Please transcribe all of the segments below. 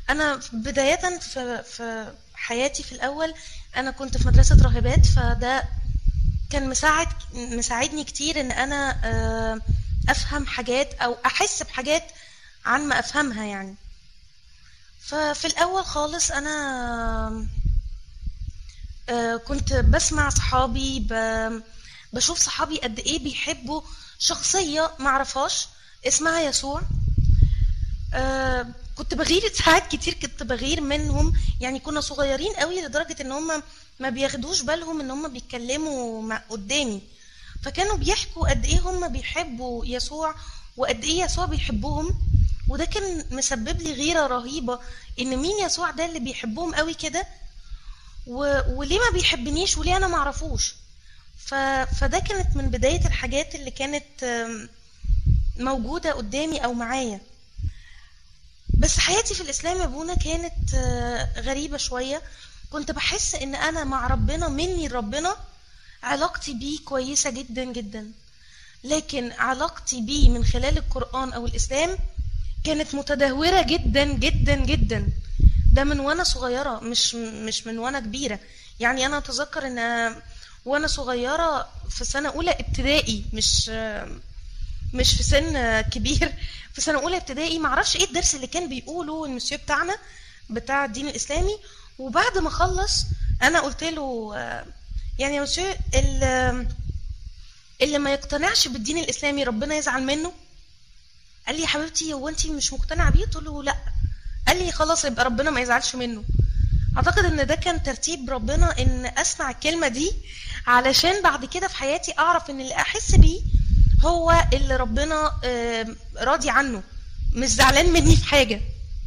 انا بدايه في في حياتي في الاول انا كنت في مدرسه راهبات فده كان مساعد مساعدني كتير ان انا آه، افهم حاجات او احس بحاجات عن ما افهمها يعني ففي الاول خالص انا آه، كنت بسمع صحابي ب- بشوف صحابي قد ايه بيحبوا شخصيه معرفهاش اسمها يسوع آه كنت بغير ساعات كتير كنت بغير منهم يعني كنا صغيرين قوي لدرجة ان هم ما بياخدوش بالهم ان هم بيتكلموا مع قدامي فكانوا بيحكوا قد ايه هم بيحبوا يسوع وقد ايه يسوع بيحبهم وده كان مسبب لي غيرة رهيبة ان مين يسوع ده اللي بيحبهم قوي كده و... وليه ما بيحبنيش وليه انا معرفوش ف... فده كانت من بداية الحاجات اللي كانت آم، موجودة قدامي او معايا بس حياتي في الإسلام يا بونا كانت آه، غريبة شوية كنت بحس إن أنا مع ربنا مني لربنا علاقتي بيه كويسة جدا جدا لكن علاقتي بيه من خلال القرآن أو الإسلام كانت متدهورة جدا جدا جدا ده من وأنا صغيرة مش مش من وأنا كبيرة يعني أنا أتذكر إن وأنا صغيرة في سنة أولى ابتدائي مش آه، مش في سن كبير في سنه اولى ابتدائي معرفش ايه الدرس اللي كان بيقوله المسيو بتاعنا بتاع الدين الاسلامي وبعد ما خلص انا قلت له آه، يعني يا مسيو اللي, اللي ما يقتنعش بالدين الاسلامي ربنا يزعل منه قال لي يا حبيبتي هو انت مش مقتنعه بيه قلت له لا قال لي خلاص يبقى ربنا ما يزعلش منه اعتقد ان ده كان ترتيب ربنا ان اسمع الكلمه دي علشان بعد كده في حياتي اعرف ان اللي احس بيه هو اللي ربنا آم، راضي عنه مش زعلان مني في حاجه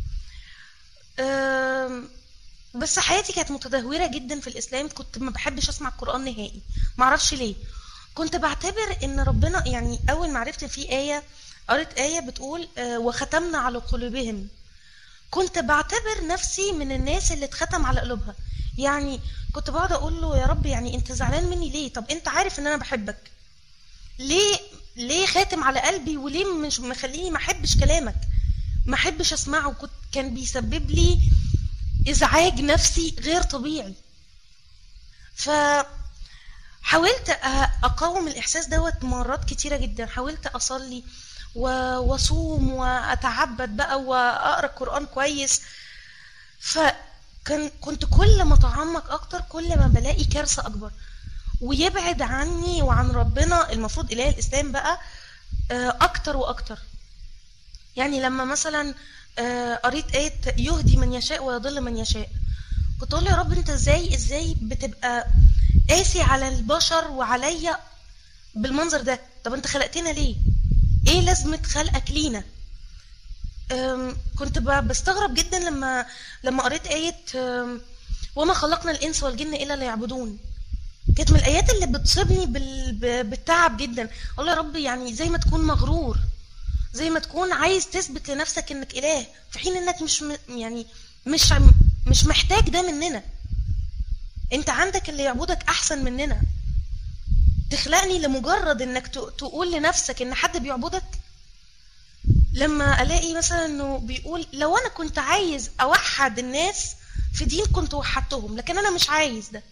آم، بس حياتي كانت متدهوره جدا في الاسلام كنت ما بحبش اسمع القران نهائي ما اعرفش ليه كنت بعتبر ان ربنا يعني اول ما عرفت في ايه قريت ايه بتقول آه، وختمنا على قلوبهم كنت بعتبر نفسي من الناس اللي اتختم على قلوبها يعني كنت بقعد اقول له يا رب يعني انت زعلان مني ليه طب انت عارف ان انا بحبك ليه ليه خاتم على قلبي وليه مش مخليني ما احبش كلامك ما احبش اسمعه كنت كان بيسبب لي ازعاج نفسي غير طبيعي ف حاولت أ- اقاوم الاحساس دوت مرات كتيره جدا حاولت اصلي و- واصوم واتعبد بقى واقرا القران كويس فكان كنت كل ما اتعمق اكتر كل ما بلاقي كارثه اكبر ويبعد عني وعن ربنا المفروض اله الاسلام بقى آه، اكتر واكتر يعني لما مثلا آه، قريت آية يهدي من يشاء ويضل من يشاء كنت اقول له يا رب انت ازاي ازاي بتبقى قاسي على البشر وعليا بالمنظر ده طب انت خلقتنا ليه ايه لازمة خلقك لينا أم، كنت ب- بستغرب جدا لما لما قريت آية أم، وما خلقنا الإنس والجن إلا ليعبدون كانت من الآيات اللي بتصيبني بال- ب- بالتعب جدا الله يا رب يعني زي ما تكون مغرور زي ما تكون عايز تثبت لنفسك انك إله في حين انك مش م- يعني مش عم- مش محتاج ده مننا انت عندك اللي يعبدك احسن مننا تخلقني لمجرد انك ت- تقول لنفسك ان حد بيعبدك لما الاقي مثلا انه بيقول لو انا كنت عايز اوحد الناس في دين كنت وحدتهم لكن انا مش عايز ده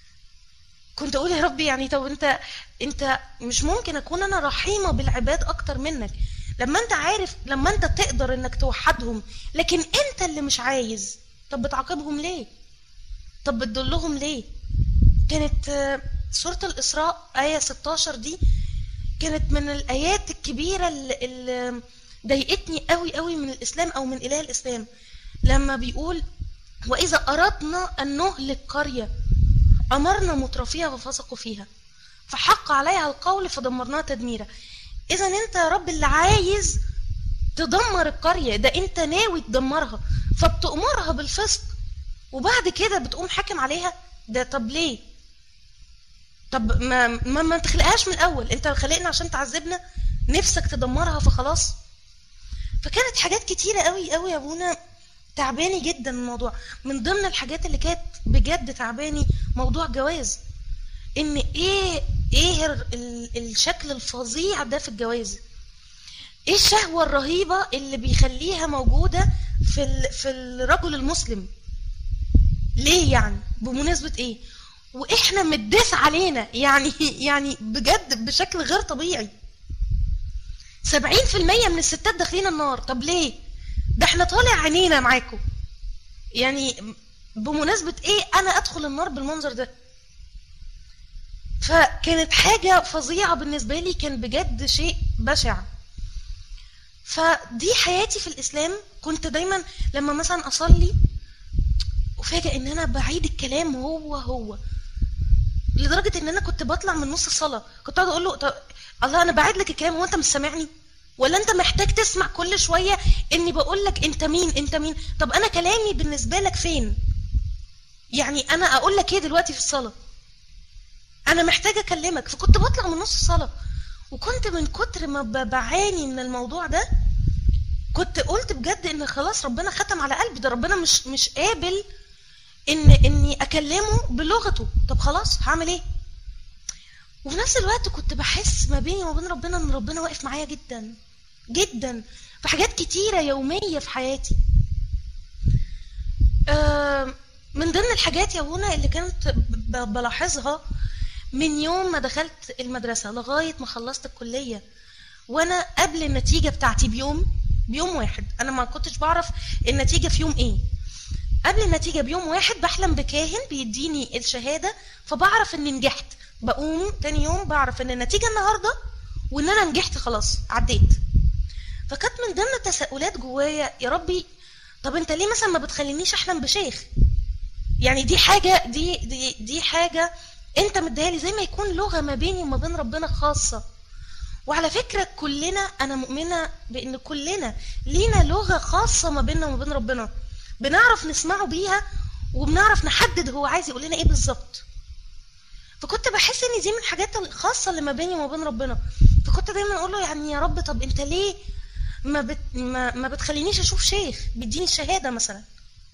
كنت اقول يا ربي يعني طب انت انت مش ممكن اكون انا رحيمه بالعباد اكتر منك لما انت عارف لما انت تقدر انك توحدهم لكن انت اللي مش عايز طب بتعاقبهم ليه طب بتدلهم ليه كانت آه، سورة الإسراء آية 16 دي كانت من الآيات الكبيرة اللي, اللي ضايقتني قوي قوي من الإسلام أو من إله الإسلام لما بيقول وإذا أردنا أن نهلك قرية أمرنا مترفيها ففسقوا فيها فحق عليها القول فدمرناها تدميرا إذا أنت يا رب اللي عايز تدمر القرية ده أنت ناوي تدمرها فبتأمرها بالفسق وبعد كده بتقوم حاكم عليها ده طب ليه طب ما ما, ما تخلقهاش من الاول انت خلقنا عشان تعذبنا نفسك تدمرها فخلاص فكانت حاجات كتيرة قوي قوي يا ابونا تعباني جدا الموضوع من ضمن الحاجات اللي كانت بجد تعباني موضوع جواز ان ايه ايه ال- ال- الشكل الفظيع ده في الجواز ايه الشهوة الرهيبة اللي بيخليها موجودة في ال... في الرجل المسلم ليه يعني بمناسبة ايه واحنا متداس علينا يعني يعني بجد بشكل غير طبيعي 70% من الستات داخلين النار طب ليه ده احنا طالع عينينا معاكم يعني بمناسبة ايه انا ادخل النار بالمنظر ده فكانت حاجة فظيعة بالنسبة لي كان بجد شيء بشع فدي حياتي في الإسلام كنت دايما لما مثلا أصلي أفاجئ إن أنا بعيد الكلام هو هو لدرجة إن أنا كنت بطلع من نص الصلاة كنت أقعد أقول له طب الله أنا بعيد لك الكلام هو أنت مش سامعني ولا أنت محتاج تسمع كل شوية إني بقول لك أنت مين أنت مين طب أنا كلامي بالنسبة لك فين يعني أنا أقول لك إيه دلوقتي في الصلاة انا محتاجه اكلمك فكنت بطلع من نص الصلاه وكنت من كتر ما ب- بعاني من الموضوع ده كنت قلت بجد ان خلاص ربنا ختم على قلبي ده ربنا مش مش قابل ان اني اكلمه بلغته طب خلاص هعمل ايه وفي نفس الوقت كنت بحس ما بيني وما بين ربنا ان ربنا واقف معايا جدا جدا في حاجات كتيره يوميه في حياتي آه، من ضمن الحاجات يا هنا اللي كانت ب- بلاحظها من يوم ما دخلت المدرسة لغاية ما خلصت الكلية وأنا قبل النتيجة بتاعتي بيوم بيوم واحد أنا ما كنتش بعرف النتيجة في يوم إيه قبل النتيجة بيوم واحد بحلم بكاهن بيديني الشهادة فبعرف إني نجحت بقوم تاني يوم بعرف إن النتيجة النهاردة وإن أنا نجحت خلاص عديت فكانت من ضمن التساؤلات جوايا يا ربي طب انت ليه مثلا ما بتخلينيش احلم بشيخ يعني دي حاجة دي دي دي حاجة انت مديها لي زي ما يكون لغة ما بيني وما بين ربنا خاصة وعلى فكرة كلنا انا مؤمنة بان كلنا لينا لغة خاصة ما بيننا وما بين ربنا بنعرف نسمعه بيها وبنعرف نحدد هو عايز يقول لنا ايه بالظبط فكنت بحس ان دي من الحاجات الخاصة اللي ما بيني وما بين ربنا فكنت دايما اقول له يعني يا رب طب انت ليه ما بت ما, ما بتخلينيش اشوف شيخ بيديني الشهادة مثلا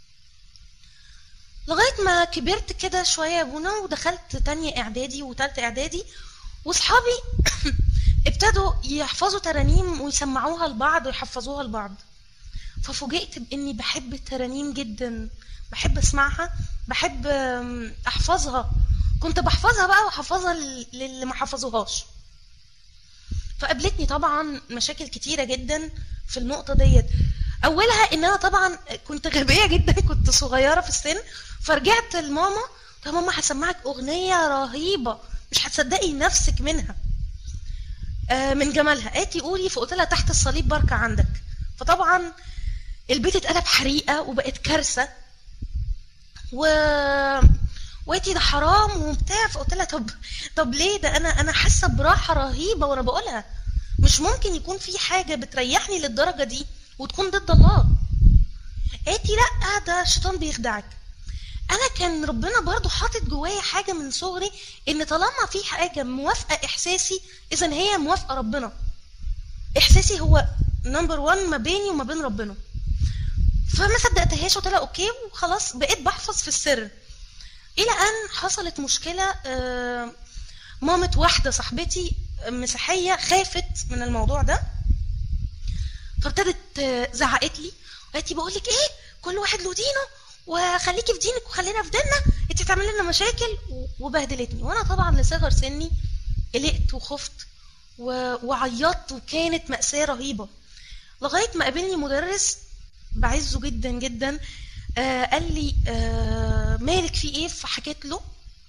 لغاية ما كبرت كده شوية يا ابونا ودخلت تانية اعدادي وتالتة اعدادي واصحابي ابتدوا يحفظوا ترانيم ويسمعوها لبعض ويحفظوها لبعض ففوجئت باني بحب الترانيم جدا بحب اسمعها بحب أم، احفظها كنت بحفظها بقى واحفظها لل- للي ما حفظوهاش فقابلتني طبعا مشاكل كتيرة جدا في النقطة ديت أولها إن أنا طبعا كنت غبية جدا كنت صغيرة في السن فرجعت لماما طب ماما هسمعك أغنية رهيبة مش هتصدقي نفسك منها آه، من جمالها قالت لي قولي فقلت لها تحت الصليب بركة عندك فطبعا البيت اتقلب حريقة وبقت كارثة و وقالت لي ده حرام وبتاع فقلت لها طب طب ليه ده انا انا حاسه براحه رهيبه وانا بقولها مش ممكن يكون في حاجه بتريحني للدرجه دي وتكون ضد الله قالت لي لا ده الشيطان بيخدعك انا كان ربنا برضو حاطط جوايا حاجه من صغري ان طالما في حاجه موافقه احساسي اذا هي موافقه ربنا احساسي هو نمبر 1 ما بيني وما بين ربنا فما صدقتهاش قلت لها اوكي وخلاص بقيت بحفظ في السر الى ان حصلت مشكله آه، مامة واحده صاحبتي مسيحيه خافت من الموضوع ده فابتدت آه، زعقت لي وقالت لي بقول لك ايه كل واحد له دينه وخليكي في دينك وخلينا في ديننا انت بتعملي لنا مشاكل و- وبهدلتني وانا طبعا لصغر سني قلقت وخفت و- وعيطت وكانت مأساة رهيبة لغاية ما قابلني مدرس بعزه جدا جدا آه قال لي آه مالك في ايه فحكيت له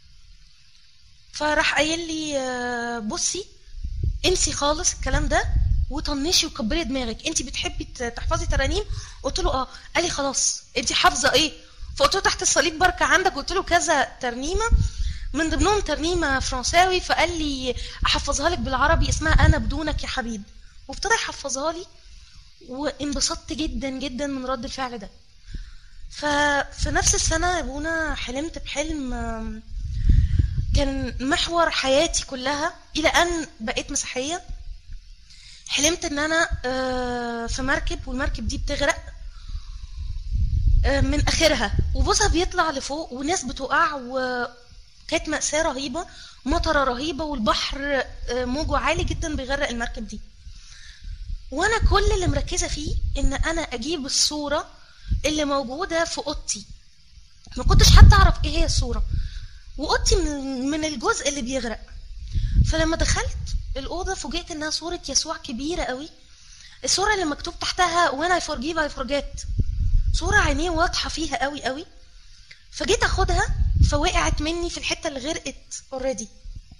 فراح قايل لي آه بصي انسي خالص الكلام ده وطنشي وكبري دماغك انت بتحبي ت- تحفظي ترانيم قلت له اه قال لي خلاص انت حافظه ايه فقلت له تحت الصليب بركه عندك قلت له كذا ترنيمه من ضمنهم ترنيمه فرنساوي فقال لي احفظها لك بالعربي اسمها انا بدونك يا حبيب وابتدى يحفظها لي وانبسطت جدا جدا من رد الفعل ده ففي نفس السنة يا ابونا حلمت بحلم آم، كان محور حياتي كلها إلى أن بقيت مسيحية حلمت إن أنا آه، في مركب والمركب دي بتغرق آه، من آخرها وبوسها بيطلع لفوق وناس بتقع وكانت مأساة رهيبة مطرة رهيبة والبحر آه، موجه عالي جدا بيغرق المركب دي وانا كل اللي مركزه فيه ان انا اجيب الصوره اللي موجودة في اوضتي ما كنتش حتى اعرف ايه هي الصورة واوضتي من من الجزء اللي بيغرق فلما دخلت الأوضة فوجئت إنها صورة يسوع كبيرة قوي الصورة اللي مكتوب تحتها when I forgive I forget صورة عينيه واضحة فيها قوي قوي فجيت اخدها فوقعت مني في الحتة اللي غرقت اوريدي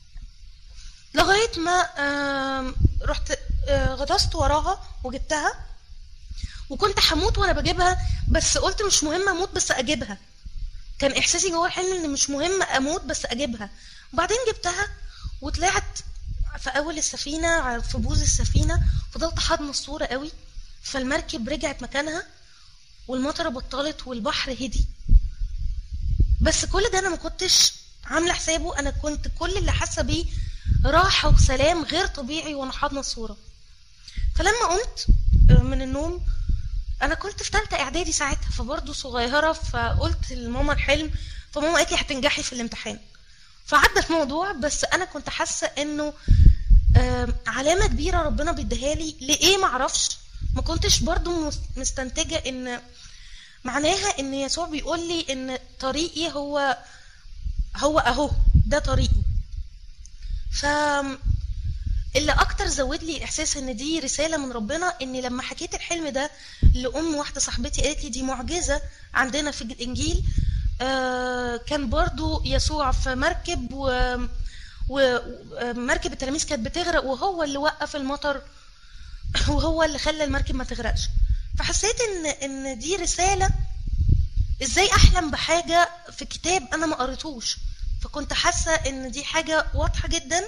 لغاية ما آم، رحت آه، غطست وراها وجبتها وكنت هموت وانا بجيبها بس قلت مش مهم اموت بس اجيبها كان احساسي جوه الحلم ان مش مهم اموت بس اجيبها وبعدين جبتها وطلعت في اول السفينه في بوز السفينه فضلت حاضنه الصوره قوي فالمركب رجعت مكانها والمطره بطلت والبحر هدي بس كل ده انا ما كنتش عامله حسابه انا كنت كل اللي حاسه بيه راحه وسلام غير طبيعي وانا حاضنه الصوره فلما قمت من النوم انا كنت في ثالثه اعدادي ساعتها فبرضه صغيره فقلت لماما الحلم فماما قالت لي هتنجحي في الامتحان فعدى الموضوع بس انا كنت حاسه انه آم، علامه كبيره ربنا بيديها لي لايه معرفش ما كنتش برضه مس- مستنتجه ان معناها ان يسوع بيقول لي ان طريقي هو هو اهو ده طريقي ف اللي اكتر زود لي احساس ان دي رساله من ربنا اني لما حكيت الحلم ده لام واحده صاحبتي قالت لي دي معجزه عندنا في الانجيل آه كان برضو يسوع في مركب و ومركب التلاميذ كانت بتغرق وهو اللي وقف المطر وهو اللي خلى المركب ما تغرقش فحسيت ان ان دي رساله ازاي احلم بحاجه في كتاب انا ما قريتوش فكنت حاسه ان دي حاجه واضحه جدا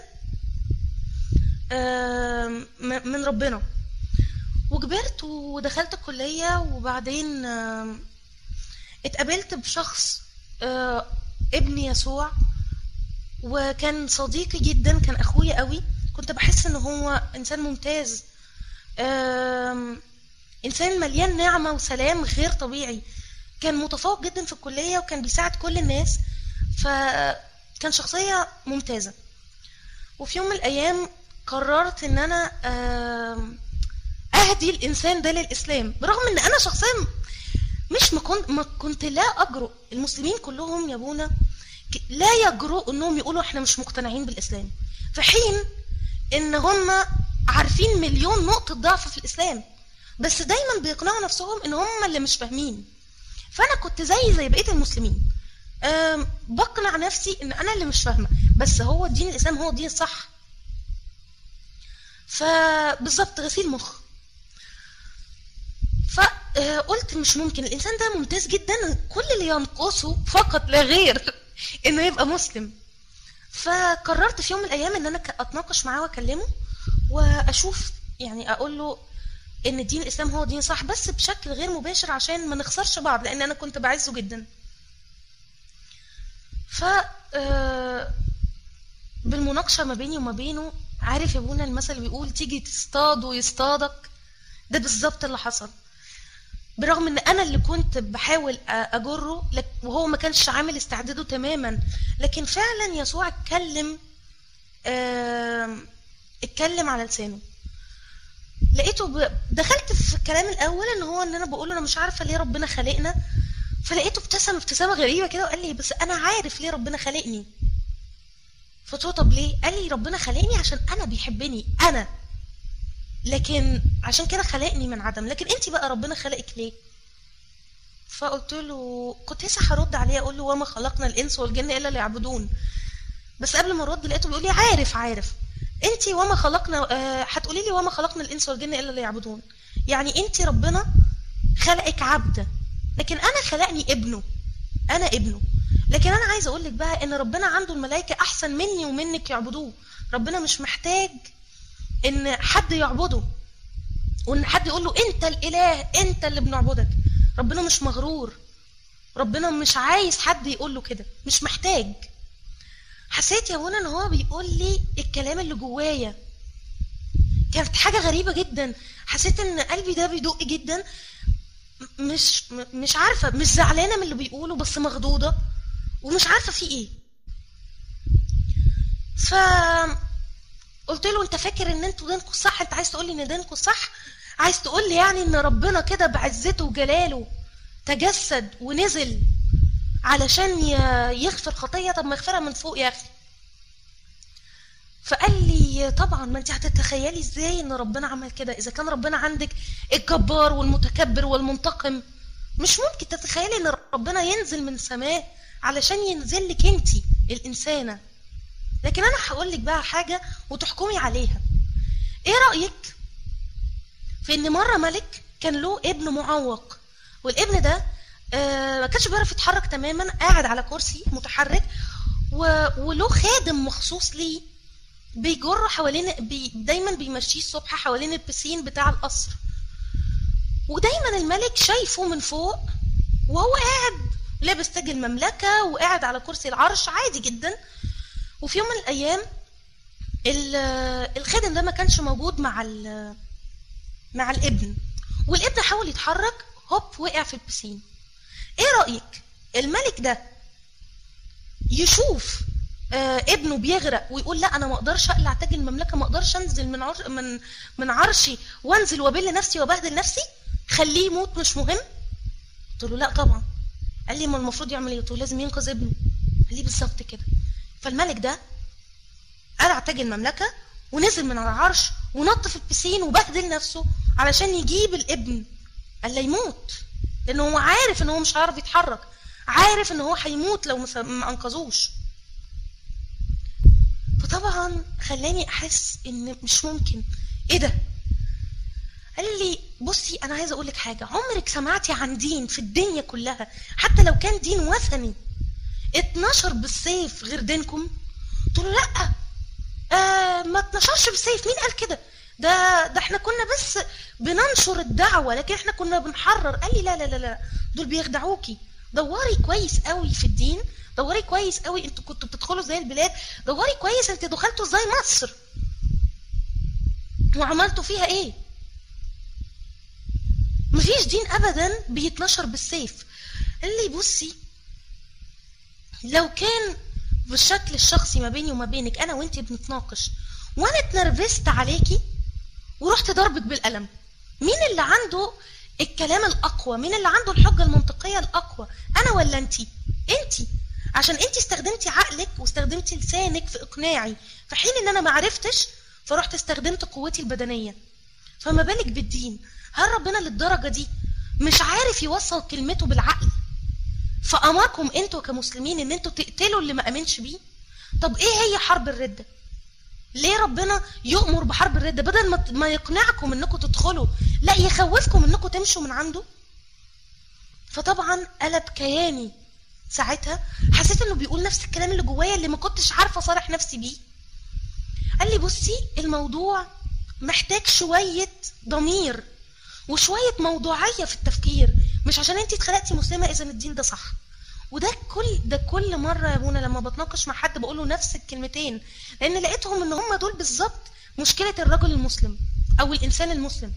آم، م- من ربنا وكبرت ودخلت الكلية وبعدين آم، اتقابلت بشخص آه، ابن يسوع وكان صديقي جدا كان اخويا قوي كنت بحس ان هو انسان ممتاز آم، انسان مليان نعمة وسلام غير طبيعي كان متفوق جدا في الكلية وكان بيساعد كل الناس فكان شخصية ممتازة وفي يوم من الايام قررت ان انا آم، اهدي الانسان ده للاسلام برغم ان انا شخصيا مش ما كنت ما كنت لا اجرؤ المسلمين كلهم يا ابونا ك- لا يجرؤوا انهم يقولوا احنا مش مقتنعين بالاسلام في حين ان هم عارفين مليون نقطة ضعف في الاسلام بس دايما بيقنعوا نفسهم ان هم اللي مش فاهمين فانا كنت زي زي بقية المسلمين أم، بقنع نفسي ان انا اللي مش فاهمة بس هو الدين الاسلام هو الدين الصح فبالظبط غسيل مخ فقلت مش ممكن الانسان ده ممتاز جدا كل اللي ينقصه فقط لا غير انه يبقى مسلم فقررت في يوم من الايام ان انا ك- اتناقش معاه واكلمه واشوف يعني اقول له ان دين الاسلام هو دين صح بس بشكل غير مباشر عشان ما نخسرش بعض لان انا كنت بعزه جدا ف آه، بالمناقشه ما بيني وما بينه عارف يا ابونا المثل اللي بيقول تيجي تصطاد ويصطادك ده بالظبط اللي حصل برغم ان انا اللي كنت بحاول أ- اجره لك- وهو ما كانش عامل استعداده تماما لكن فعلا يسوع اتكلم آم، اتكلم على لسانه لقيته ب... دخلت في الكلام الاول ان هو ان انا بقول له انا مش عارفه ليه ربنا خلقنا فلقيته ابتسم ابتسامه غريبه كده وقال لي بس انا عارف ليه ربنا خلقني فقلت له طب ليه قال لي ربنا خلقني عشان انا بيحبني انا لكن عشان كده خلقني من عدم لكن انت بقى ربنا خلقك ليه فقلت له كنت لسه هرد عليه اقول له وما خلقنا الانس والجن الا ليعبدون بس قبل ما ارد لقيته بيقول لي عارف عارف انت وما خلقنا آه، هتقولي لي وما خلقنا الانس والجن الا ليعبدون يعني انت ربنا خلقك عبده لكن انا خلقني ابنه انا ابنه لكن انا عايزه اقول لك بقى ان ربنا عنده الملائكه احسن مني ومنك يعبدوه ربنا مش محتاج ان حد يعبده وان حد يقول له انت الاله انت اللي بنعبدك ربنا مش مغرور ربنا مش عايز حد يقول له كده مش محتاج حسيت يا منى ان هو بيقول لي الكلام اللي جوايا كانت حاجه غريبه جدا حسيت ان قلبي ده بيدق جدا م- مش م- مش عارفه مش زعلانه من اللي بيقوله بس مخضوضه ومش عارفه في ايه ف قلت له انت فاكر ان انتوا دينكم صح انت عايز تقول لي ان دينكم صح عايز تقول لي يعني ان ربنا كده بعزته وجلاله تجسد ونزل علشان ي- يغفر خطية طب ما يغفرها من فوق يا أخي فقال لي طبعا ما انت هتتخيلي ازاي ان ربنا عمل كده اذا كان ربنا عندك الجبار والمتكبر والمنتقم مش ممكن تتخيلي ان ربنا ينزل من السماء علشان ينزل لك انت الانسانه لكن انا هقول لك بقى حاجه وتحكمي عليها ايه رايك في ان مره ملك كان له ابن معوق والابن ده آه، ما كانش بيعرف يتحرك تماما قاعد على كرسي متحرك و... وله خادم مخصوص ليه بيجر حوالين بي دايما بيمشيه الصبح حوالين البسين بتاع القصر ودايما الملك شايفه من فوق وهو قاعد لابس تاج المملكة وقاعد على كرسي العرش عادي جدا وفي يوم من الأيام ال- الخادم ده ما كانش موجود مع ال- مع الابن والابن حاول يتحرك هوب وقع في البسين ايه رأيك الملك ده يشوف آه ابنه بيغرق ويقول لا انا ما اقدرش اقلع تاج المملكه ما اقدرش انزل من عرش من من عرشي وانزل وابل نفسي وابهدل نفسي خليه يموت مش مهم قلت له لا طبعا قال لي ما المفروض يعمل ايه قلت له لازم ينقذ ابنه قال لي بالظبط كده فالملك ده قلع تاج المملكه ونزل من على العرش ونط في البسين وبهدل نفسه علشان يجيب الابن قال لا يموت لانه هو عارف ان هو مش هيعرف يتحرك عارف ان هو هيموت لو ما ما انقذوش فطبعا خلاني احس ان مش ممكن ايه ده قال لي بصي انا عايزه اقول لك حاجه عمرك سمعتي عن دين في الدنيا كلها حتى لو كان دين وثني اتنشر بالسيف غير دينكم قلت له لا آه ما اتنشرش بالسيف مين قال كده ده ده احنا كنا بس بننشر الدعوه لكن احنا كنا بنحرر قال لي لا لا لا لا دول بيخدعوكي دوري كويس قوي في الدين دوري كويس قوي انتوا كنتوا بتدخلوا زي البلاد دوري كويس انت دخلتوا زي مصر وعملتوا فيها ايه مفيش دين ابدا بيتنشر بالسيف قال لي بصي لو كان بالشكل الشخصي ما بيني وما بينك انا وانت بنتناقش وانا اتنرفزت عليكي ورحت ضربك بالقلم مين اللي عنده الكلام الاقوى مين اللي عنده الحجه المنطقيه الاقوى انا ولا انت انت عشان انت استخدمتي عقلك واستخدمتي لسانك في اقناعي في حين ان انا ما عرفتش فرحت استخدمت قوتي البدنيه فما بالك بالدين هل ربنا للدرجه دي مش عارف يوصل كلمته بالعقل فامركم انتوا كمسلمين ان انتوا تقتلوا اللي ما امنش بيه طب ايه هي حرب الرده ليه ربنا يؤمر بحرب الردة بدل ما ما يقنعكم انكم تدخلوا لا يخوفكم انكم تمشوا من عنده فطبعا قلب كياني ساعتها حسيت انه بيقول نفس الكلام اللي جوايا اللي ما كنتش عارفه اصارح نفسي بيه قال لي بصي الموضوع محتاج شويه ضمير وشويه موضوعيه في التفكير مش عشان انت اتخلقتي مسلمه اذا الدين ده صح وده كل ده كل مره يا ابونا لما بتناقش مع حد بقول له نفس الكلمتين لان لقيتهم ان هم دول بالظبط مشكله الرجل المسلم او الانسان المسلم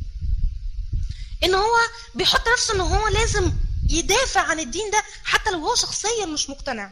ان هو بيحط نفسه ان هو لازم يدافع عن الدين ده حتى لو هو شخصيا مش مقتنع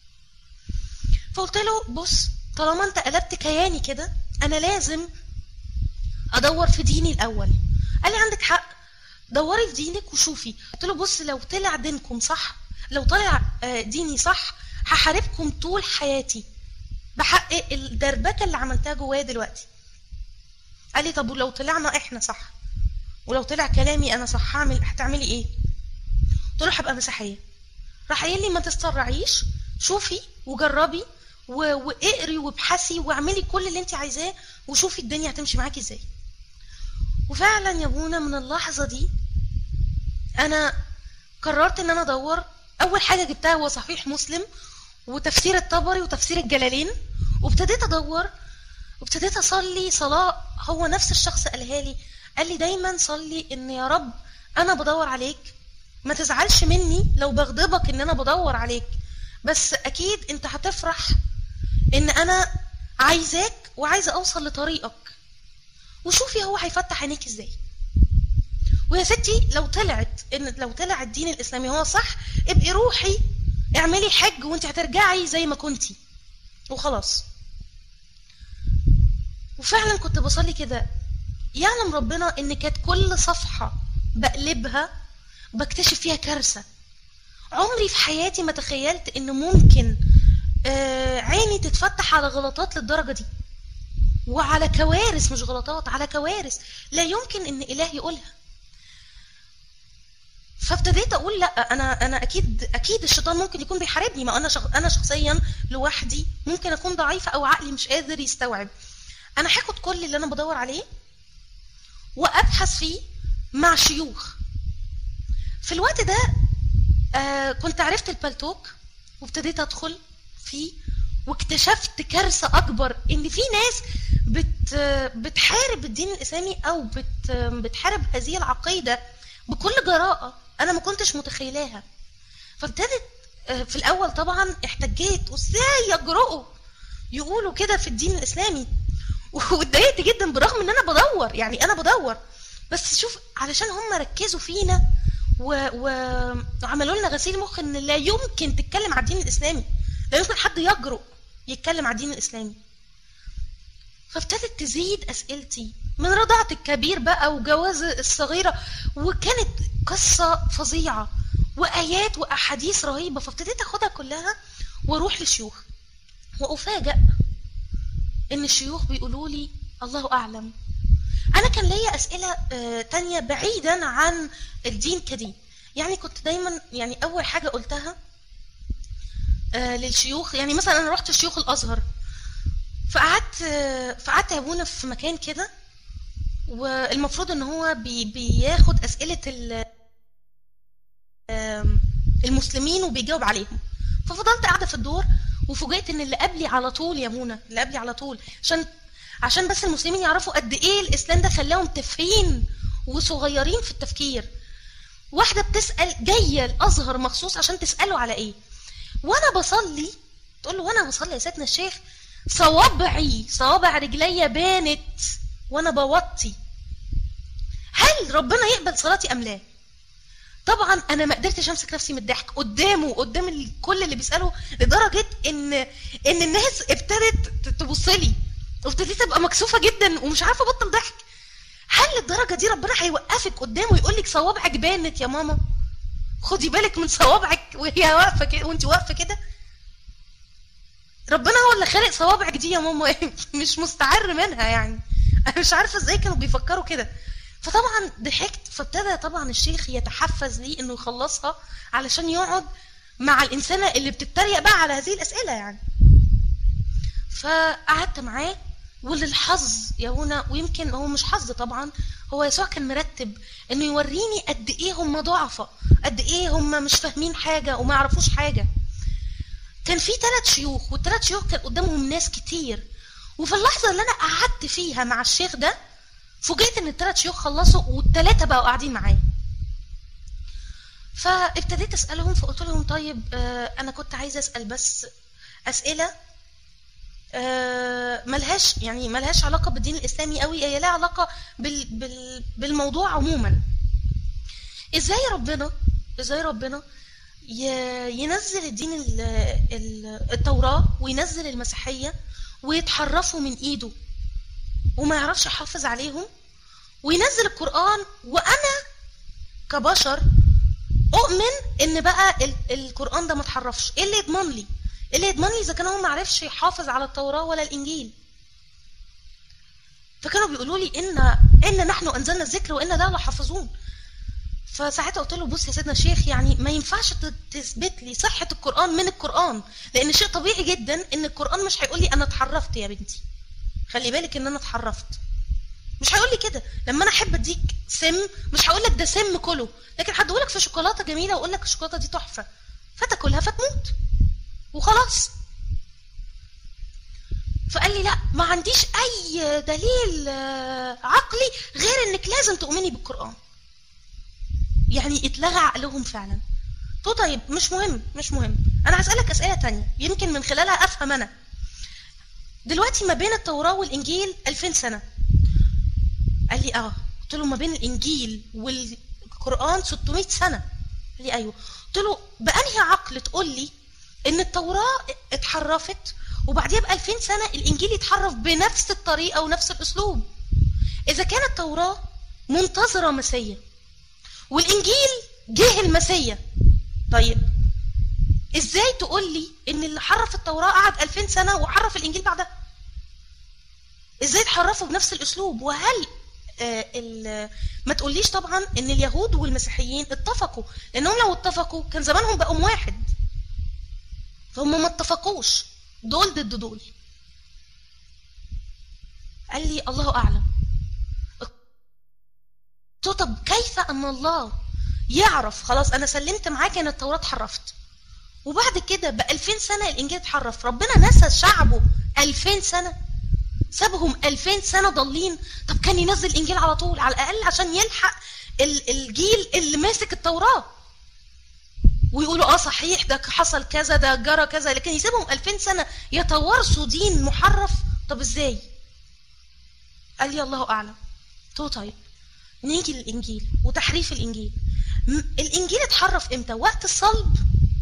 فقلت له بص طالما انت قلبت كياني كده انا لازم ادور في ديني الاول قال لي عندك حق دوري في دينك وشوفي قلت له بص لو طلع دينكم صح لو طلع آه، ديني صح هحاربكم طول حياتي بحقق الدربكه اللي عملتها جوايا دلوقتي قال لي طب ولو طلعنا احنا صح ولو طلع كلامي انا صح هعمل هتعملي ايه قلت له هبقى مسيحيه راح قايل لي ما تسترعيش شوفي وجربي و... واقري وابحثي واعملي كل اللي انت عايزاه وشوفي الدنيا هتمشي معاكي ازاي وفعلا يا ابونا من اللحظه دي انا قررت ان انا ادور اول حاجه جبتها هو صحيح مسلم وتفسير الطبري وتفسير الجلالين وابتديت ادور وابتديت اصلي صلاه هو نفس الشخص قالها لي قال لي دايما صلي ان يا رب انا بدور عليك ما تزعلش مني لو بغضبك ان انا بدور عليك بس اكيد انت هتفرح ان انا عايزاك وعايزه اوصل لطريقك وشوفي هو هيفتح عينيك ازاي ويا ستي لو طلعت ان لو طلع الدين الاسلامي هو صح ابقي روحي اعملي حج وانت هترجعي زي ما كنتي وخلاص وفعلا كنت بصلي كده يعلم ربنا ان كانت كل صفحة بقلبها بكتشف فيها كارثة عمري في حياتي ما تخيلت ان ممكن آه، عيني تتفتح على غلطات للدرجة دي وعلى كوارث مش غلطات على كوارث لا يمكن ان اله يقولها فابتديت اقول لا انا انا اكيد اكيد الشيطان ممكن يكون بيحاربني ما انا شخ... انا شخصيا لوحدي ممكن اكون ضعيفه او عقلي مش قادر يستوعب انا هاخد كل اللي انا بدور عليه وابحث فيه مع شيوخ في الوقت ده آه كنت عرفت البلتوك وابتديت ادخل فيه واكتشفت كارثه اكبر ان في ناس بت بتحارب الدين الاسلامي او بت بتحارب هذه العقيده بكل جراءه انا ما كنتش متخيلاها فابتدت آه، في الاول طبعا احتجيت وازاي يجرؤوا يقولوا كده في الدين الاسلامي واتضايقت جدا برغم ان انا بدور يعني انا بدور بس شوف علشان هم ركزوا فينا و... و... وعملوا لنا غسيل مخ ان لا يمكن تتكلم على الدين الاسلامي لا يمكن حد يجرؤ يتكلم على الدين الاسلامي فابتدت تزيد اسئلتي من رضاعة الكبير بقى وجواز الصغيرة وكانت قصة فظيعة وآيات وأحاديث رهيبة فابتديت أخدها كلها وأروح لشيوخ وأفاجأ إن الشيوخ بيقولوا لي الله أعلم أنا كان ليا أسئلة آه، تانية بعيدا عن الدين كدين يعني كنت دايما يعني أول حاجة قلتها آه، للشيوخ يعني مثلا أنا رحت الشيوخ الأزهر فقعدت آه، فقعدت يا ابونا في مكان كده والمفروض ان هو بي بياخد اسئله ال- آم، المسلمين وبيجاوب عليهم ففضلت قاعده في الدور وفوجئت ان اللي قبلي على طول يا منى اللي قبلي على طول عشان عشان بس المسلمين يعرفوا قد ايه الاسلام ده خلاهم تافهين وصغيرين في التفكير واحده بتسال جايه الازهر مخصوص عشان تساله على ايه وانا بصلي تقول له وانا بصلي يا سيدنا الشيخ صوابعي صوابع رجليا بانت وانا بوطي هل ربنا يقبل صلاتي ام لا طبعا انا ما قدرتش امسك نفسي من الضحك قدامه قدام ال- كل اللي بيساله لدرجه ان ان الناس ابتدت ت- تبص لي وابتديت ابقى مكسوفه جدا ومش عارفه ابطل ضحك هل للدرجه دي ربنا هيوقفك قدامه ويقول لك صوابعك بانت يا ماما خدي بالك من صوابعك وهي واقفه كده وانت واقفه كده ربنا هو اللي خالق صوابعك دي يا ماما مش مستعر منها يعني انا مش عارفه ازاي كانوا بيفكروا كده فطبعا ضحكت فابتدى طبعا الشيخ يتحفز لي انه يخلصها علشان يقعد مع الانسانه اللي بتتريق بقى على هذه الاسئله يعني فقعدت معاه وللحظ يا هنا ويمكن هو مش حظ طبعا هو يسوع كان مرتب انه يوريني قد ايه هم ضعفة قد ايه هم مش فاهمين حاجه وما يعرفوش حاجه كان في ثلاث شيوخ والثلاث شيوخ كان قدامهم ناس كتير وفي اللحظه اللي انا قعدت فيها مع الشيخ ده فوجئت ان الثلاث شيوخ خلصوا والثلاثه بقوا قاعدين معايا فابتديت اسالهم فقلت لهم طيب آه، انا كنت عايزه اسال بس اسئله آه، ملهاش يعني ملهاش علاقه بالدين الاسلامي قوي هي لها علاقه بال بال بالموضوع عموما ازاي ربنا ازاي ربنا ي- ينزل الدين ال- ال- التوراه وينزل المسيحيه ويتحرفوا من ايده وما يعرفش يحافظ عليهم وينزل القرآن وأنا كبشر أؤمن إن بقى ال- القرآن ده ما اتحرفش إيه اللي يضمن لي؟ إيه اللي يضمن لي إذا كان هو ما عرفش يحافظ على التوراة ولا الإنجيل؟ فكانوا بيقولوا لي إن إن نحن أنزلنا الذكر وإن لا لحافظون فساعتها قلت له بص يا سيدنا الشيخ يعني ما ينفعش ت- تثبت لي صحة القرآن من القرآن لأن شيء طبيعي جدا إن القرآن مش هيقول لي أنا اتحرفت يا بنتي خلي بالك ان انا اتحرفت مش هيقول لي كده لما انا احب اديك سم مش هقول لك ده سم كله لكن هديهولك في شوكولاته جميله واقول لك الشوكولاته دي تحفه فتاكلها فتموت وخلاص فقال لي لا ما عنديش اي دليل آه، عقلي غير انك لازم تؤمني بالقران يعني اتلغى عقلهم فعلا قلت له طيب مش مهم مش مهم انا هسالك اسئله تانية يمكن من خلالها افهم انا دلوقتي ما بين التوراة والإنجيل 2000 سنة قال لي اه قلت له ما بين الإنجيل والقرآن 600 سنة قال لي أيوه قلت له بأنهي عقل تقول لي إن التوراة اتحرفت وبعديها ب 2000 سنة الإنجيل يتحرف بنفس الطريقة ونفس الأسلوب إذا كانت التوراة منتظرة مسيا والإنجيل جه المسيا طيب ازاي تقول لي ان اللي حرف التوراة قعد 2000 سنة وحرف الانجيل بعدها ازاي تحرفوا بنفس الاسلوب وهل آه ال- ما تقوليش طبعا ان اليهود والمسيحيين اتفقوا لانهم لو اتفقوا كان زمانهم بقوا واحد فهم ما اتفقوش دول ضد دول قال لي الله اعلم قلت له طب كيف ان الله يعرف خلاص انا سلمت معاك ان التوراة اتحرفت وبعد كده ب 2000 سنة الانجيل اتحرف ربنا نسى شعبه 2000 سنة سابهم 2000 سنة ضالين طب كان ينزل الانجيل على طول على الاقل عشان يلحق ال- الجيل اللي ماسك التوراة ويقولوا اه صحيح ده حصل كذا ده جرى كذا لكن يسيبهم 2000 سنة يتوارثوا دين محرف طب ازاي قال لي الله اعلم قلت له طيب نيجي للانجيل وتحريف الانجيل م- الانجيل اتحرف امتى وقت الصلب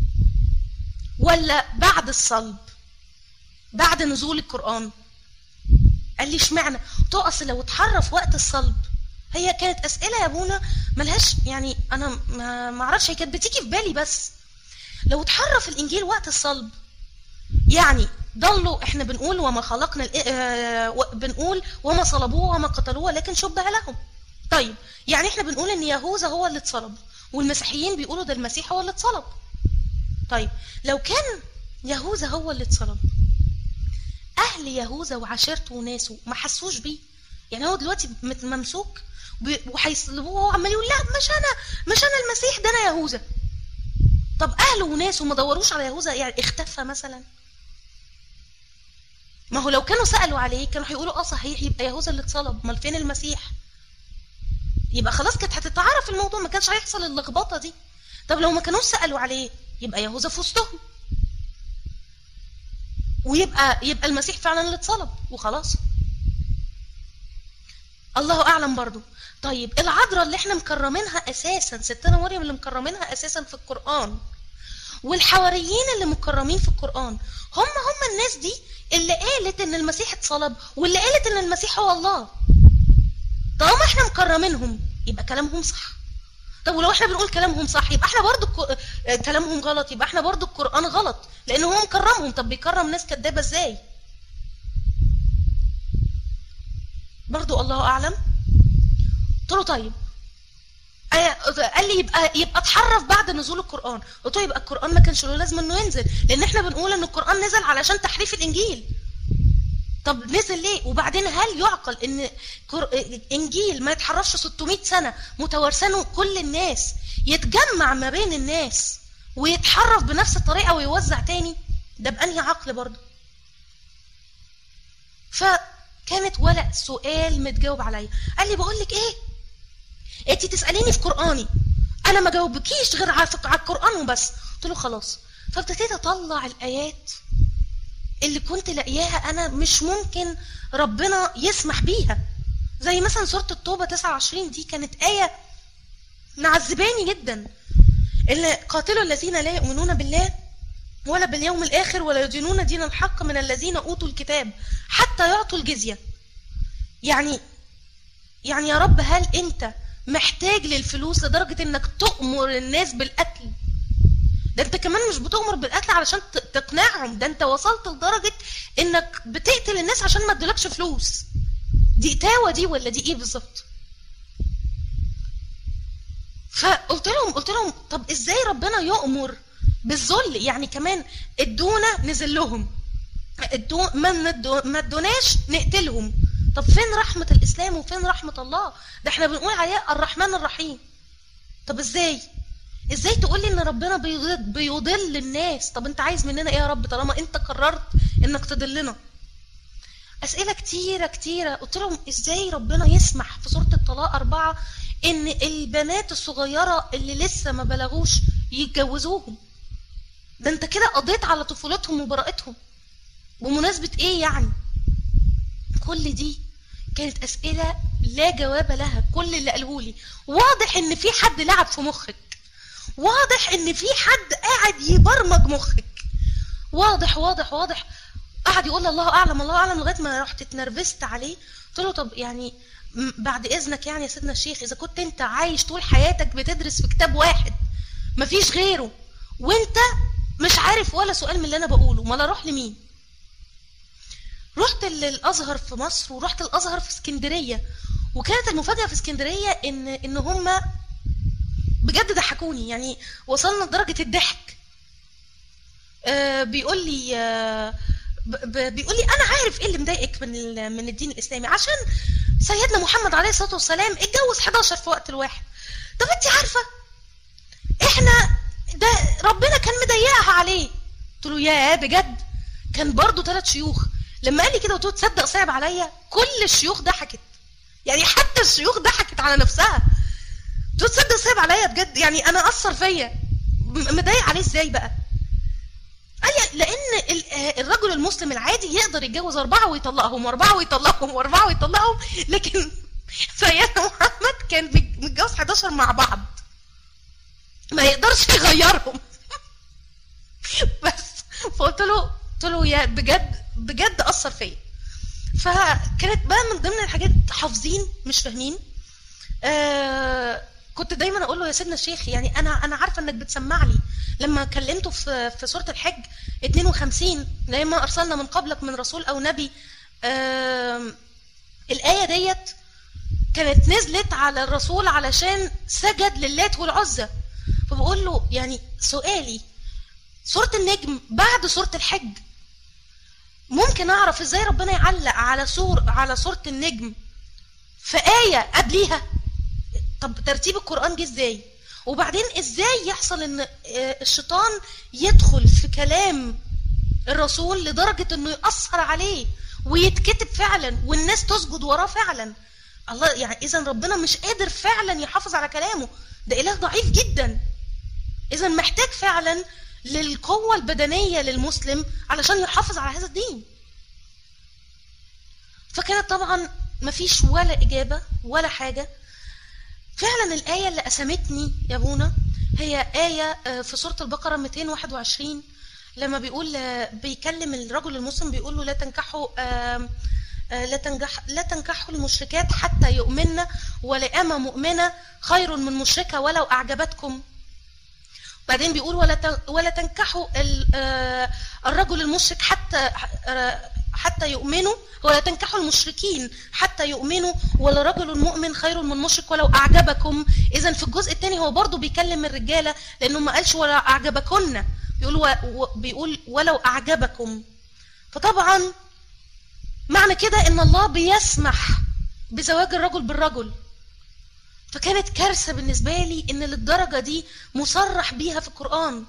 ولا بعد الصلب بعد نزول القرآن قال لي اشمعنى قلت له اصل لو اتحرف وقت الصلب هي كانت اسئله يا ابونا ملهاش يعني انا ما ما اعرفش هي كانت بتيجي في بالي بس لو اتحرف الانجيل وقت الصلب يعني ضلوا احنا بنقول وما خلقنا الإ- آه، و- بنقول وما صلبوه وما قتلوه ولكن شبه لهم طيب يعني احنا بنقول ان يهوذا هو اللي اتصلب والمسيحيين بيقولوا ده المسيح هو اللي اتصلب طيب لو كان يهوذا هو اللي اتصلب اهل يهوذا وعشيرته وناسه ما حسوش بيه يعني هو دلوقتي مت- ممسوك ب- وهيصلبوه وهو عمال يقول لا مش انا مش انا المسيح ده انا يهوذا طب اهله وناسه ما دوروش على يهوذا يعني اختفى مثلا ما هو لو كانوا سالوا عليه كانوا هيقولوا اه صحيح يبقى يهوذا اللي اتصلب امال فين المسيح يبقى خلاص كانت هتتعرف الموضوع ما كانش هيحصل اللخبطه دي طب لو ما كانوش سالوا عليه يبقى يهوذا في وسطهم ويبقى يبقى المسيح فعلا اللي اتصلب وخلاص الله اعلم برضو طيب العذراء اللي احنا مكرمينها اساسا ستنا مريم اللي مكرمينها اساسا في القران والحواريين اللي مكرمين في القران هم هم الناس دي اللي قالت ان المسيح اتصلب واللي قالت ان المسيح هو الله طالما احنا مكرمينهم يبقى كلامهم صح طب ولو احنا بنقول كلامهم صح يبقى احنا برضو الك- آه، كلامهم غلط يبقى احنا برضو القرآن غلط لان هو مكرمهم طب بيكرم ناس كدابة ازاي برضو الله اعلم قلت له طيب آه، قال لي يبقى يبقى اتحرف بعد نزول القرآن قلت له يبقى القرآن ما كانش له لازم انه ينزل لان احنا بنقول ان القرآن نزل علشان تحريف الانجيل طب نزل ليه وبعدين هل يعقل ان كر... انجيل ما يتحرفش 600 سنه متوارثينه كل الناس يتجمع ما بين الناس ويتحرف بنفس الطريقه ويوزع تاني ده بانهي عقل برضه فكانت ولا سؤال متجاوب عليا قال لي بقول لك ايه انت تساليني في قراني انا ما جاوبكيش غير على على القران وبس قلت له خلاص فابتديت اطلع الايات اللي كنت لاقياها انا مش ممكن ربنا يسمح بيها زي مثلا سوره التوبه 29 دي كانت ايه معذباني جدا اللي قاتلوا الذين لا يؤمنون بالله ولا باليوم الاخر ولا يدينون دين الحق من الذين اوتوا الكتاب حتى يعطوا الجزيه يعني يعني يا رب هل انت محتاج للفلوس لدرجه انك تؤمر الناس بالقتل ده انت كمان مش بتؤمر بالقتل علشان ت- تقنعهم ده انت وصلت لدرجة انك بتقتل الناس عشان ما ادولكش فلوس دي اتاوة دي ولا دي ايه بالظبط فقلت لهم قلت لهم طب ازاي ربنا يؤمر بالذل يعني كمان ادونا نزل لهم ادو ما ندو ما ادوناش نقتلهم طب فين رحمة الاسلام وفين رحمة الله ده احنا بنقول عليه الرحمن الرحيم طب ازاي ازاي تقول لي ان ربنا بيضل, بيضل الناس طب انت عايز مننا ايه يا رب طالما انت قررت انك تضلنا اسئله كتيره كتيره قلت لهم ازاي ربنا يسمح في سوره الطلاق أربعة ان البنات الصغيره اللي لسه ما بلغوش يتجوزوهم ده انت كده قضيت على طفولتهم وبراءتهم بمناسبه ايه يعني كل دي كانت اسئله لا جواب لها كل اللي قاله لي واضح ان في حد لعب في مخك واضح ان في حد قاعد يبرمج مخك واضح واضح واضح قعد يقول الله اعلم الله اعلم لغايه ما رحت اتنرفزت عليه قلت له طب يعني م- بعد اذنك يعني يا سيدنا الشيخ اذا كنت انت عايش طول حياتك بتدرس في كتاب واحد مفيش غيره وانت مش عارف ولا سؤال من اللي انا بقوله ما اروح لمين رحت ال- الازهر في مصر ورحت الازهر في اسكندريه وكانت المفاجاه في اسكندريه ان ان هم بجد ضحكوني يعني وصلنا لدرجه الضحك آه بيقول لي آه ب- ب- بيقول لي انا عارف ايه اللي مضايقك من ال- من الدين الاسلامي عشان سيدنا محمد عليه الصلاه والسلام اتجوز 11 في وقت الواحد طب انت عارفه احنا ده ربنا كان مضيقها عليه قلت له يا بجد كان برضه ثلاث شيوخ لما قال لي كده قلت له تصدق صعب عليا كل الشيوخ ضحكت يعني حتى الشيوخ ضحكت على نفسها قلت له تصدق صعب عليا بجد يعني انا اثر فيا م- مضايق عليه ازاي بقى قال لي لان ال- آه، الرجل المسلم العادي يقدر يتجوز اربعه ويطلقهم واربعه ويطلقهم واربعه ويطلقهم لكن سيدنا محمد كان بيج- متجوز 11 مع بعض ما يقدرش يغيرهم بس فقلت له قلت له يا بجد بجد اثر فيا فكانت بقى من ضمن الحاجات حافظين مش فاهمين آه كنت دايما اقول له يا سيدنا الشيخ يعني انا انا عارفه انك بتسمع لي لما كلمته في في سوره الحج 52 لما ارسلنا من قبلك من رسول او نبي آه الايه ديت كانت نزلت على الرسول علشان سجد للات والعزى فبقول له يعني سؤالي سورة النجم بعد سورة الحج ممكن اعرف ازاي ربنا يعلق على سور على سورة النجم في آية قبليها طب ترتيب القرآن جه ازاي وبعدين ازاي يحصل ان آه، الشيطان يدخل في كلام الرسول لدرجة انه يأثر عليه ويتكتب فعلا والناس تسجد وراه فعلا الله يعني اذا ربنا مش قادر فعلا يحافظ على كلامه ده اله ضعيف جدا اذا محتاج فعلا للقوة البدنية للمسلم علشان يحافظ على هذا الدين فكانت طبعا مفيش ولا إجابة ولا حاجة فعلا الآية اللي أسمتني يا بونا هي آية آه، في سورة البقرة 221 لما بيقول آه، بيكلم الرجل المسلم بيقول له لا تنكحوا آم، آه، لا تنجح لا تنكحوا المشركات حتى يؤمن ولأمة مؤمنة خير من مشركة ولو أعجبتكم بعدين بيقول ولا ت- ولا تنكحوا ال- آه، الرجل المشرك حتى آه، حتى يؤمنوا ولا تنكحوا المشركين حتى يؤمنوا ولا رجل مؤمن خير من مشرك ولو اعجبكم اذا في الجزء الثاني هو برضو بيكلم الرجاله لانه ما قالش ولا اعجبكن بيقول و... و... بيقول ولو اعجبكم فطبعا معنى كده ان الله بيسمح بزواج الرجل بالرجل فكانت كارثة بالنسبة لي إن للدرجة دي مصرح بيها في القرآن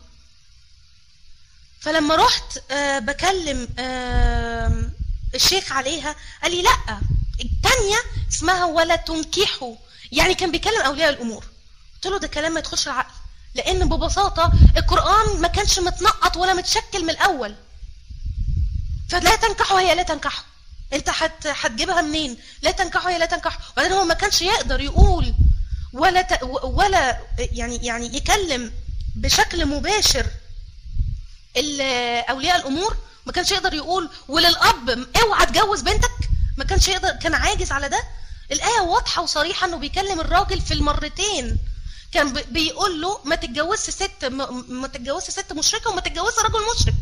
فلما رحت آه، بكلم آه، الشيخ عليها قال لي لا التانية اسمها ولا تنكحوا يعني كان بيكلم أولياء الأمور قلت له ده كلام ما يدخلش العقل لأن ببساطة القرآن ما كانش متنقط ولا متشكل من الأول فلا تنكحوا هي لا تنكحوا انت هت- هتجيبها منين لا تنكحوا هي لا تنكحوا وبعدين هو ما كانش يقدر يقول ولا ت... ولا يعني يعني يكلم بشكل مباشر ال- اولياء الامور ما كانش يقدر يقول وللاب اوعى تجوز بنتك ما كانش يقدر كان عاجز على ده الايه واضحه وصريحه انه بيكلم الراجل في المرتين كان بي- بيقول له ما تتجوزش ست ما ما تتجوزش ست مشركه وما تتجوزش رجل مشرك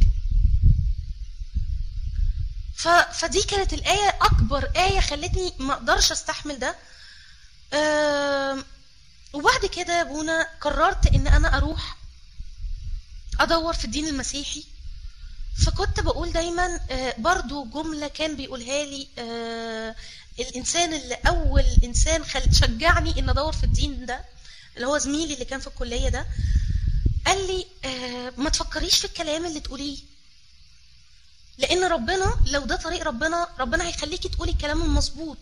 ف... فدي كانت الآية أكبر آية خلتني ما أقدرش أستحمل ده آم، وبعد كده يا بونا قررت إن أنا أروح أدور في الدين المسيحي فكنت بقول دايما آه، برضو جملة كان بيقولها لي آه، الإنسان اللي أول إنسان خل... شجعني إن أدور في الدين ده اللي هو زميلي اللي كان في الكلية ده قال لي آه، ما تفكريش في الكلام اللي تقوليه لان ربنا لو ده طريق ربنا ربنا هيخليكي تقولي الكلام المظبوط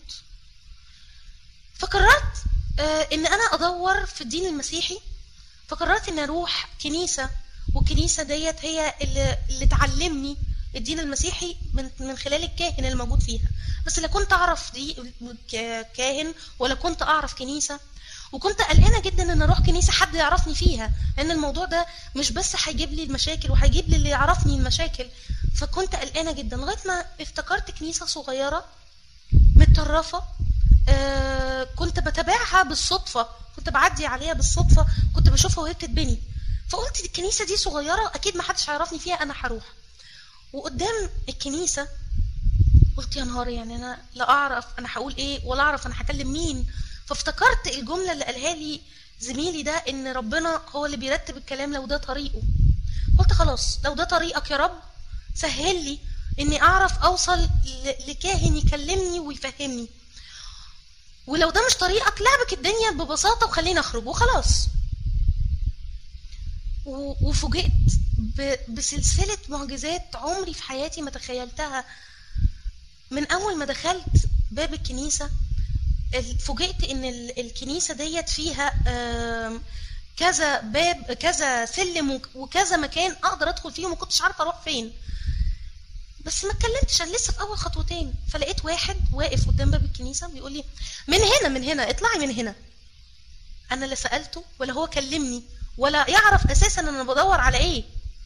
فقررت آه، ان انا ادور في الدين المسيحي فقررت ان اروح كنيسه والكنيسه ديت هي اللي, اللي تعلمني الدين المسيحي من من خلال الكاهن اللي موجود فيها بس لا كنت اعرف دي ك- كاهن ولا كنت اعرف كنيسه وكنت قلقانه جدا ان اروح كنيسه حد يعرفني فيها لان الموضوع ده مش بس هيجيب لي المشاكل وهيجيب لي اللي يعرفني المشاكل فكنت قلقانه جدا لغايه ما افتكرت كنيسه صغيره متطرفه آه كنت بتابعها بالصدفة كنت بعدي عليها بالصدفة كنت بشوفها وهي بتتبني فقلت دي الكنيسة دي صغيرة أكيد ما حدش هيعرفني فيها أنا هروح وقدام الكنيسة قلت يا نهار يعني أنا لا أعرف أنا هقول إيه ولا أعرف أنا هكلم مين فافتكرت الجملة اللي قالها لي زميلي ده إن ربنا هو اللي بيرتب الكلام لو ده طريقه قلت خلاص لو ده طريقك يا رب سهل لي إني أعرف أوصل ل- لكاهن يكلمني ويفهمني ولو ده مش طريقك لعبك الدنيا ببساطة وخليني أخرج وخلاص و- وفوجئت ب- بسلسلة معجزات عمري في حياتي ما تخيلتها من أول ما دخلت باب الكنيسة ال- فوجئت إن ال- الكنيسة ديت فيها آم، كذا باب كذا سلم وك- وكذا مكان أقدر أدخل فيه وما كنتش عارفة أروح فين بس ما اتكلمتش انا لسه في اول خطوتين فلقيت واحد واقف قدام باب الكنيسه بيقول لي من هنا من هنا اطلعي من هنا انا لا سالته ولا هو كلمني ولا يعرف اساسا انا بدور على ايه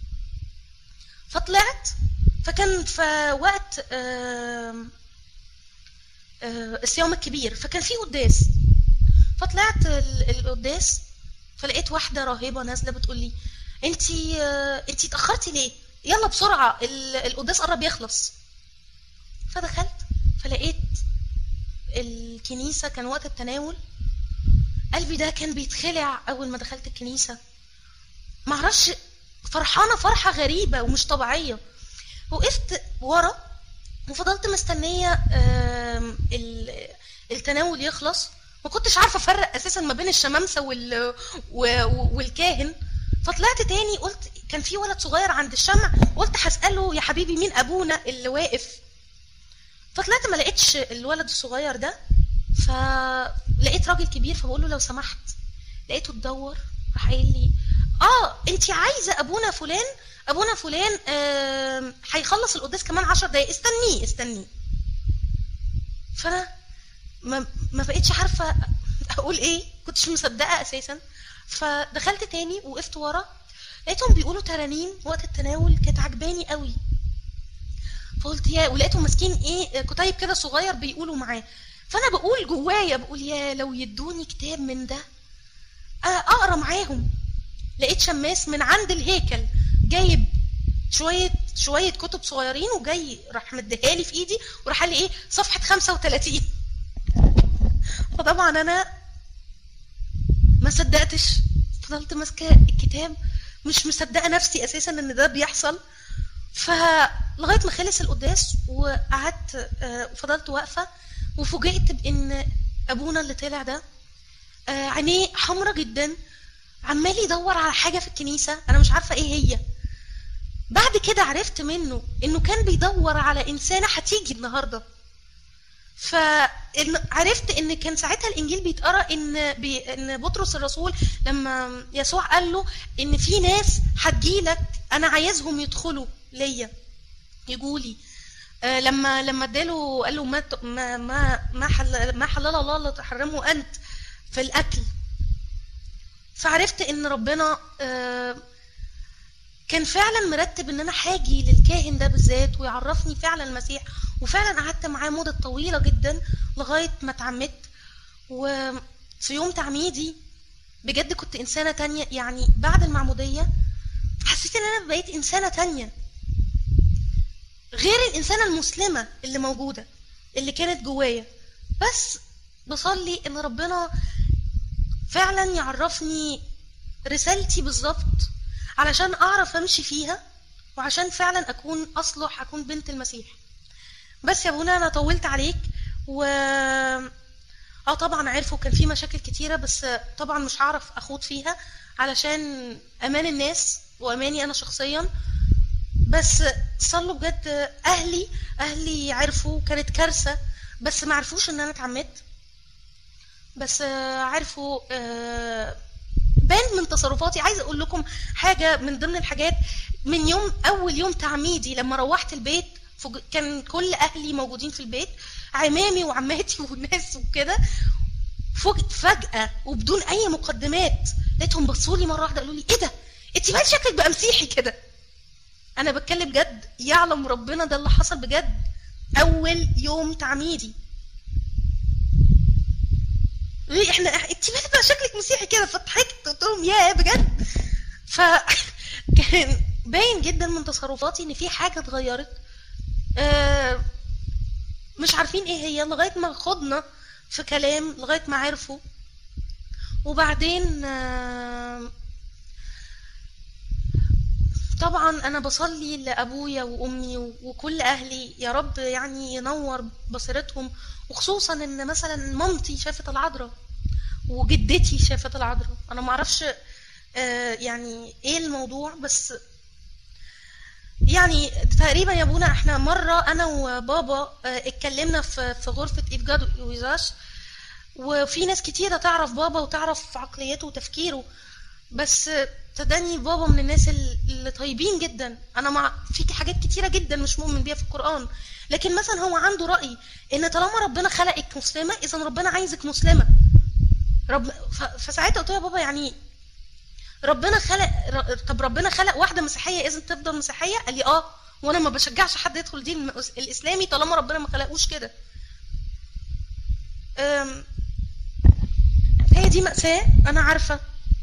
فطلعت فكان في وقت آم، آه، الصيام الكبير فكان في قداس فطلعت ال- القداس فلقيت واحده راهبه نازله بتقول لي انتي آه، انتي اتاخرتي ليه يلا بسرعه ال- القداس قرب يخلص فدخلت فلقيت الكنيسه كان وقت التناول قلبي ده كان بيتخلع اول ما دخلت الكنيسه معرفش فرحانه فرحه غريبه ومش طبيعيه وقفت ورا وفضلت مستنيه آم، ال- التناول يخلص ما كنتش عارفه افرق اساسا ما بين الشمامسه وال... و- والكاهن فطلعت تاني قلت كان في ولد صغير عند الشمع قلت هساله يا حبيبي مين ابونا اللي واقف فطلعت ما لقيتش الولد الصغير ده فلقيت راجل كبير فبقول له لو سمحت لقيته تدور راح قايل لي اه انت عايزه ابونا فلان ابونا فلان آم، هيخلص القداس كمان عشر دقايق استنيه استنيه فانا ما ما بقتش عارفه اقول ايه كنتش مصدقه اساسا فدخلت تاني وقفت ورا لقيتهم بيقولوا ترانيم وقت التناول كانت عجباني قوي فقلت يا ولقيتهم ماسكين ايه كتيب كده صغير بيقولوا معاه فانا بقول جوايا بقول يا لو يدوني كتاب من ده آه، اقرا معاهم لقيت شماس من عند الهيكل جايب شويه شويه كتب صغيرين وجاي راح مديها لي في ايدي وراح قال لي ايه صفحه 35 فطبعا انا ما صدقتش فضلت ماسكه الكتاب مش مصدقه نفسي اساسا ان ده بيحصل فلغايه ما خلص القداس وقعدت آه، وفضلت واقفه وفوجئت بان ابونا اللي طلع ده آه، عينيه حمرة جدا عمال يدور على حاجه في الكنيسه انا مش عارفه ايه هي بعد كده عرفت منه انه كان بيدور على انسانه هتيجي النهارده فعرفت ان كان ساعتها الانجيل بيتقرا ان بي ان بطرس الرسول لما يسوع قال له ان في ناس هتجيلك انا عايزهم يدخلوا ليا يجولي آه، لما لما اداله قال له ما ت- ما ما ما حل ما حلل الله لا تحرمه انت في الاكل فعرفت ان ربنا آه، كان فعلا مرتب ان انا هاجي للكاهن ده بالذات ويعرفني فعلا المسيح وفعلا قعدت معاه مدة طويلة جدا لغاية ما اتعمدت وفي يوم تعميدي بجد كنت إنسانة تانية يعني بعد المعمودية حسيت إن أنا بقيت إنسانة تانية غير الإنسانة المسلمة اللي موجودة اللي كانت جوايا بس بصلي إن ربنا فعلا يعرفني رسالتي بالظبط علشان أعرف أمشي فيها وعشان فعلا أكون أصلح أكون بنت المسيح بس يا ابونا انا طولت عليك و اه طبعا عرفوا كان في مشاكل كتيرة بس طبعا مش هعرف اخوض فيها علشان امان الناس واماني انا شخصيا بس صلوا بجد اهلي اهلي عرفوا كانت كارثة بس ما عرفوش ان انا اتعمدت بس آه، عرفوا آه، بان من تصرفاتي عايزه اقول لكم حاجه من ضمن الحاجات من يوم اول يوم تعميدي لما روحت البيت فج- كان كل اهلي موجودين في البيت عمامي وعماتي والناس وكده فوج- فجاه وبدون اي مقدمات لقيتهم بصوا لي مره واحده قالوا لي ايه ده انت مال شكلك بقى مسيحي كده انا بتكلم جد يعلم ربنا ده اللي حصل بجد اول يوم تعميدي ليه احنا انت مالك بقى شكلك مسيحي كده فضحكت قلت لهم يا بجد ف كان باين جدا من تصرفاتي ان في حاجه اتغيرت آه، مش عارفين ايه هي لغايه ما خضنا في كلام لغايه ما عرفوا وبعدين آه، طبعا انا بصلي لابويا وامي وكل اهلي يا رب يعني ينور بصيرتهم وخصوصا ان مثلا مامتي شافت العذراء وجدتي شافت العذراء انا ما اعرفش آه، يعني ايه الموضوع بس يعني تقريبا يا ابونا احنا مره انا وبابا آه، اتكلمنا في في غرفه افجاد ويزاش وفي ناس كتيره تعرف بابا وتعرف عقليته وتفكيره بس صدقني بابا من الناس اللي طيبين جدا انا مع في حاجات كتيره جدا مش مؤمن بيها في القران لكن مثلا هو عنده راي ان طالما ربنا خلقك مسلمه اذا ربنا عايزك مسلمه رب ف- فساعتها قلت له يا بابا يعني ربنا خلق ر- طب ربنا خلق واحده مسيحيه اذا تفضل مسيحيه قال لي اه وانا ما بشجعش حد يدخل الدين الم- الاسلامي طالما ربنا ما خلقوش كده أم، هي دي مأساة أنا عارفة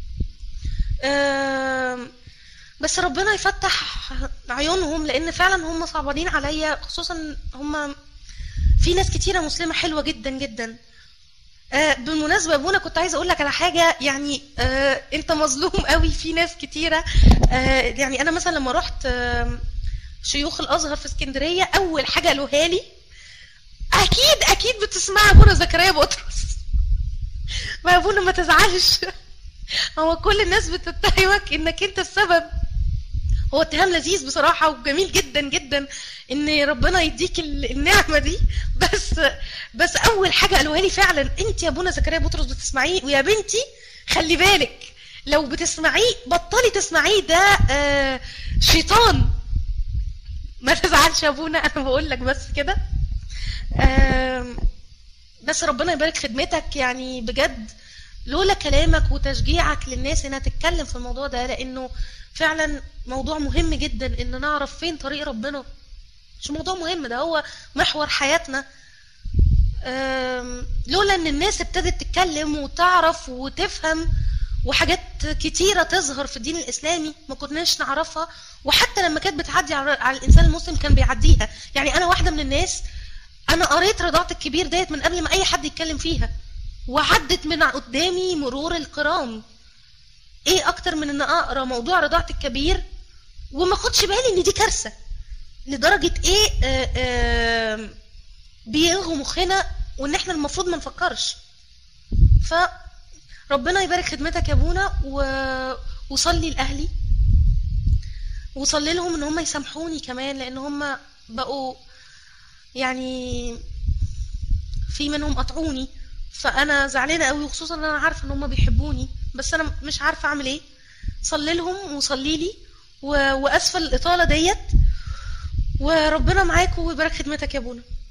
أم، بس ربنا يفتح عيونهم لأن فعلا هم صعبانين عليا خصوصا هم في ناس كتيرة مسلمة حلوة جدا جدا آه، بالمناسبة يا ابونا كنت عايزة اقول لك على حاجة يعني آه، انت مظلوم قوي في ناس كتيرة آه، يعني انا مثلا لما رحت آم، شيوخ الازهر في اسكندرية اول حاجة قالوها لي اكيد اكيد بتسمع ابونا زكريا بطرس ما يا ابونا ما تزعلش هو كل الناس بتتهمك انك انت السبب هو اتهام لذيذ بصراحة وجميل جدا جدا ان ربنا يديك ال- النعمة دي بس بس اول حاجة قالوها لي فعلا انت يا ابونا زكريا بطرس بتسمعيه ويا بنتي خلي بالك لو بتسمعيه بطلي تسمعيه ده آه، شيطان ما تزعلش يا ابونا انا بقول لك بس كده آم، بس ربنا يبارك خدمتك يعني بجد لولا كلامك وتشجيعك للناس انها تتكلم في الموضوع ده لانه فعلا موضوع مهم جدا ان نعرف فين طريق ربنا مش موضوع مهم ده هو محور حياتنا آم، لولا ان الناس ابتدت تتكلم وتعرف وتفهم وحاجات كتيرة تظهر في الدين الإسلامي ما كناش نعرفها وحتى لما كانت بتعدي على على الإنسان المسلم كان بيعديها يعني أنا واحدة من الناس أنا قريت رضاعة الكبير ديت من قبل ما أي حد يتكلم فيها وعدت من قدامي مرور الكرام إيه أكتر من إن أقرأ موضوع رضاعة الكبير وما خدش بالي إن دي كارثة لدرجة إيه آه آه بيلغوا مخنا وإن إحنا المفروض ما نفكرش فربنا يبارك خدمتك يا ابونا و... وصلي لاهلي وصلي لهم ان هم يسامحوني كمان لان هم بقوا يعني في منهم قطعوني فانا زعلانه قوي وخصوصا ان انا عارفه ان هم بيحبوني بس انا مش عارفه اعمل ايه صلي لهم وصلي لي و... واسفه الاطاله ديت وربنا معاكم ويبارك خدمتك يا ابونا